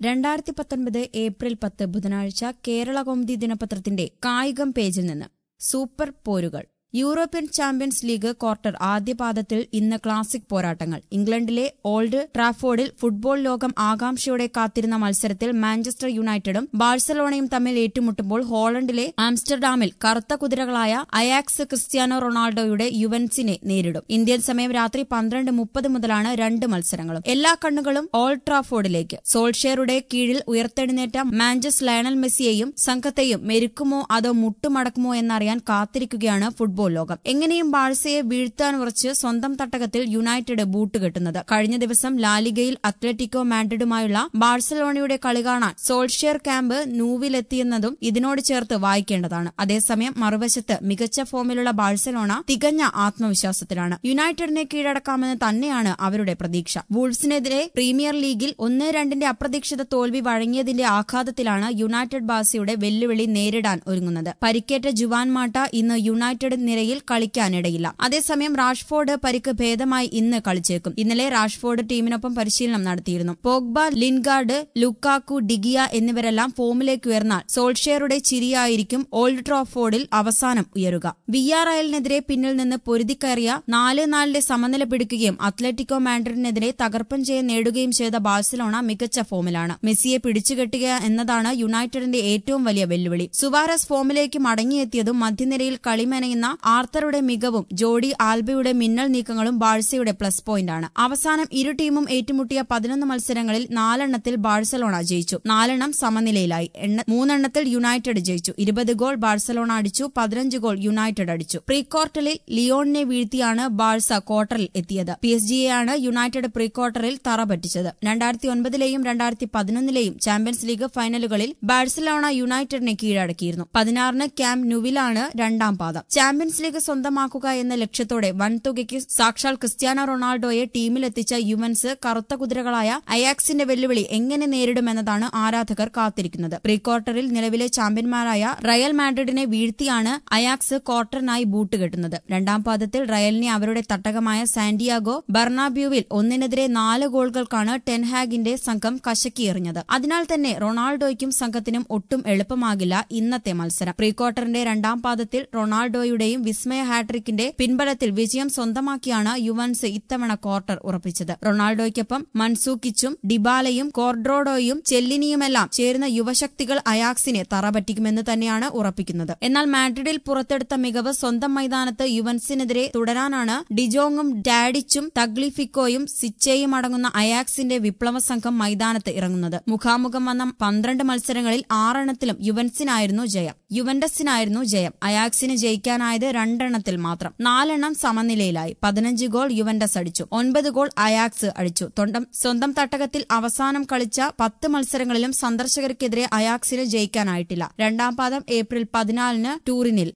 രണ്ടായിരത്തി പത്തൊൻപത് ഏപ്രിൽ പത്ത് ബുധനാഴ്ച കേരള കൗമുദി ദിനപത്രത്തിന്റെ കായികം പേജിൽ നിന്ന് സൂപ്പർ പോരുകൾ യൂറോപ്യൻ ചാമ്പ്യൻസ് ലീഗ് ക്വാർട്ടർ ആദ്യ പാദത്തിൽ ഇന്ന് ക്ലാസിക് പോരാട്ടങ്ങൾ ഇംഗ്ലണ്ടിലെ ഓൾഡ് ട്രാഫോർഡിൽ ഫുട്ബോൾ ലോകം ആകാംക്ഷയോടെ കാത്തിരുന്ന മത്സരത്തിൽ മാഞ്ചസ്റ്റർ യുണൈറ്റഡും ബാഴ്സലോണയും തമ്മിൽ ഏറ്റുമുട്ടുമ്പോൾ ഹോളണ്ടിലെ ആംസ്റ്റർഡാമിൽ കറുത്ത കുതിരകളായ അയാക്സ് ക്രിസ്ത്യാനോ റൊണാൾഡോയുടെ യുവൻസിനെ നേരിടും ഇന്ത്യൻ സമയം രാത്രി പന്ത്രണ്ട് മുപ്പത് മുതലാണ് രണ്ട് മത്സരങ്ങളും എല്ലാ കണ്ണുകളും ഓൾഡ് ട്രാഫോർഡിലേക്ക് സോൾഷെയറുടെ കീഴിൽ ഉയർത്തെഴുന്നേറ്റ മാഞ്ചസ് ലയണൽ മെസ്സിയെയും സംഘത്തെയും മെരുക്കുമോ അതോ മുട്ടുമടക്കുമോ എന്നറിയാൻ കാത്തിരിക്കുകയാണ് ഫുട്ബോൾ ലോകം എങ്ങനെയും ബാഴ്സയെ വീഴ്ത്താൻ ഉറച്ച് സ്വന്തം തട്ടകത്തിൽ യുണൈറ്റഡ് ബൂട്ട് കെട്ടുന്നത് കഴിഞ്ഞ ദിവസം ലാലിഗയിൽ അത്ലറ്റിക്കോ മാഡ്രിഡുമായുള്ള ബാഴ്സലോണയുടെ കളി കാണാൻ സോൾഷ്യർ ക്യാമ്പ് നൂവിലെത്തിയെന്നതും ഇതിനോട് ചേർത്ത് വായിക്കേണ്ടതാണ് അതേസമയം മറുവശത്ത് മികച്ച ഫോമിലുള്ള ബാഴ്സലോണ തികഞ്ഞ ആത്മവിശ്വാസത്തിലാണ് യുണൈറ്റഡിനെ കീഴടക്കാമെന്ന് തന്നെയാണ് അവരുടെ പ്രതീക്ഷ വൂൾസിനെതിരെ പ്രീമിയർ ലീഗിൽ ഒന്ന് രണ്ടിന്റെ അപ്രതീക്ഷിത തോൽവി വഴങ്ങിയതിന്റെ ആഘാതത്തിലാണ് യുണൈറ്റഡ് ബാസിയുടെ വെല്ലുവിളി നേരിടാൻ ഒരുങ്ങുന്നത് പരിക്കേറ്റ ജുവാൻ മാട്ട ഇന്ന് യുണൈറ്റഡ് നിരയിൽ കളിക്കാനിടയില്ല അതേസമയം റാഷ്ഫോർഡ് പരിക്ക് ഭേദമായി ഇന്ന് കളിച്ചേക്കും ഇന്നലെ റാഷ്ഫോർഡ് ടീമിനൊപ്പം പരിശീലനം നടത്തിയിരുന്നു പോഗ്ബ ലിൻഗാർഡ് ലുക്കാക്കു ഡിഗിയ എന്നിവരെല്ലാം ഫോമിലേക്ക് ഉയർന്നാൽ സോൾഷെയറുടെ ചിരിയായിരിക്കും ഓൾഡ് ട്രോഫോർഡിൽ അവസാനം ഉയരുക വി ആർ അയലിനെതിരെ പിന്നിൽ നിന്ന് പൊരുതിക്കയറിയ നാല് നാലിന്റെ സമനില പിടിക്കുകയും അത്ലറ്റിക്കോ മാൻഡ്രിഡിനെതിരെ തകർപ്പൻ ജയം നേടുകയും ചെയ്ത ബാഴ്സലോണ മികച്ച ഫോമിലാണ് മെസ്സിയെ പിടിച്ചുകെട്ടുക എന്നതാണ് യുണൈറ്റഡിന്റെ ഏറ്റവും വലിയ വെല്ലുവിളി സുവാരസ് ഫോമിലേക്ക് മടങ്ങിയെത്തിയതും മധ്യനിരയിൽ കളിമെനയുന്ന ആർത്തറുടെ മികവും ജോഡി ആൽബയുടെ മിന്നൽ നീക്കങ്ങളും ബാഴ്സയുടെ പ്ലസ് പോയിന്റാണ് അവസാനം ഇരു ടീമും ഏറ്റുമുട്ടിയ പതിനൊന്ന് മത്സരങ്ങളിൽ നാലെണ്ണത്തിൽ ബാഴ്സലോണ ജയിച്ചു നാലെണ്ണം സമനിലയിലായി എണ്ണ- മൂന്നെണ്ണത്തിൽ യുണൈറ്റഡ് ജയിച്ചു ഇരുപത് ഗോൾ ബാഴ്സലോണ അടിച്ചു പതിനഞ്ച് ഗോൾ യുണൈറ്റഡ് അടിച്ചു പ്രീ ക്വാർട്ടറിൽ ലിയോണിനെ വീഴ്ത്തിയാണ് ബാഴ്സ ക്വാർട്ടറിൽ എത്തിയത് പി എസ് ജിയെയാണ് യുണൈറ്റഡ് പ്രീ ക്വാർട്ടറിൽ തറ പറ്റിച്ചത് രണ്ടായിരത്തി ഒൻപതിലെയും രണ്ടായിരത്തി പതിനൊന്നിലെയും ചാമ്പ്യൻസ് ലീഗ് ഫൈനലുകളിൽ ബാഴ്സലോണ യുണൈറ്റഡിനെ കീഴടക്കിയിരുന്നു പതിനാറിന് ക്യാമ്പ് നുവിലാണ് രണ്ടാം പാദം ചാമ്പ്യൻസ് ലീഗ് സ്വന്തമാക്കുക എന്ന ലക്ഷ്യത്തോടെ വൻതുകയ്ക്ക് സാക്ഷാൽ ക്രിസ്ത്യാനോ റൊണാൾഡോയെ ടീമിലെത്തിച്ച യുവൻസ് കറുത്ത കുതിരകളായ അയാക്സിന്റെ വെല്ലുവിളി എങ്ങനെ നേരിടുമെന്നതാണ് ആരാധകർ കാത്തിരിക്കുന്നത് പ്രീ ക്വാർട്ടറിൽ നിലവിലെ ചാമ്പ്യന്മാരായ റയൽ മാഡ്രിഡിനെ വീഴ്ത്തിയാണ് അയാക്സ് ക്വാർട്ടറിനായി ബൂട്ട് കെട്ടുന്നത് രണ്ടാം പാദത്തിൽ റയലിനെ അവരുടെ തട്ടകമായ സാന്റിയാഗോ ബർണാബ്യൂവിൽ ഒന്നിനെതിരെ നാല് ഗോളുകൾക്കാണ് ടെൻഹാഗിന്റെ സംഘം കശക്കിയെറിഞ്ഞത് അതിനാൽ തന്നെ റൊണാൾഡോയ്ക്കും സംഘത്തിനും ഒട്ടും എളുപ്പമാകില്ല ഇന്നത്തെ മത്സരം പ്രീ ക്വാർട്ടറിന്റെ രണ്ടാം പാദത്തിൽ റൊണാൾഡോയുടെയും വിസ്മയ ഹാട്രിക്കിന്റെ പിൻബലത്തിൽ വിജയം സ്വന്തമാക്കിയാണ് യുവൻസ് ഇത്തവണ ക്വാർട്ടർ ഉറപ്പിച്ചത് റൊണാൾഡോയ്ക്കൊപ്പം മൻസൂക്കിച്ചും ഡിബാലയും കോർഡ്രോഡോയും ചെല്ലിനിയുമെല്ലാം ചേരുന്ന യുവശക്തികൾ അയാക്സിനെ തറപറ്റിക്കുമെന്ന് തന്നെയാണ് ഉറപ്പിക്കുന്നത് എന്നാൽ മാഡ്രിഡിൽ പുറത്തെടുത്ത മികവ് സ്വന്തം മൈതാനത്ത് യുവൻസിനെതിരെ തുടരാനാണ് ഡിജോങ്ങും ഡാഡിച്ചും തഗ്ലിഫിക്കോയും സിച്ചയും അടങ്ങുന്ന അയാക്സിന്റെ വിപ്ലവ സംഘം മൈതാനത്ത് ഇറങ്ങുന്നത് മുഖാമുഖം വന്ന പന്ത്രണ്ട് മത്സരങ്ങളിൽ ആറെണ്ണത്തിലും യുവൻസിനായിരുന്നു ജയം യുവന്റസിനായിരുന്നു ജയം അയാക്സിന് ജയിക്കാനായത് രണ്ടെണ്ണത്തിൽ മാത്രം നാലെണ്ണം സമനിലയിലായി പതിനഞ്ച് ഗോൾ യുവന്റസ് അടിച്ചു ഒൻപത് ഗോൾ അയാക്സ് അടിച്ചു തൊണ്ടം സ്വന്തം തട്ടകത്തിൽ അവസാനം കളിച്ച പത്ത് മത്സരങ്ങളിലും സന്ദർശകർക്കെതിരെ അയാക്സിന് ജയിക്കാനായിട്ടില്ല രണ്ടാം പാദം ഏപ്രിൽ പതിനാലിന് ടൂറിനിൽ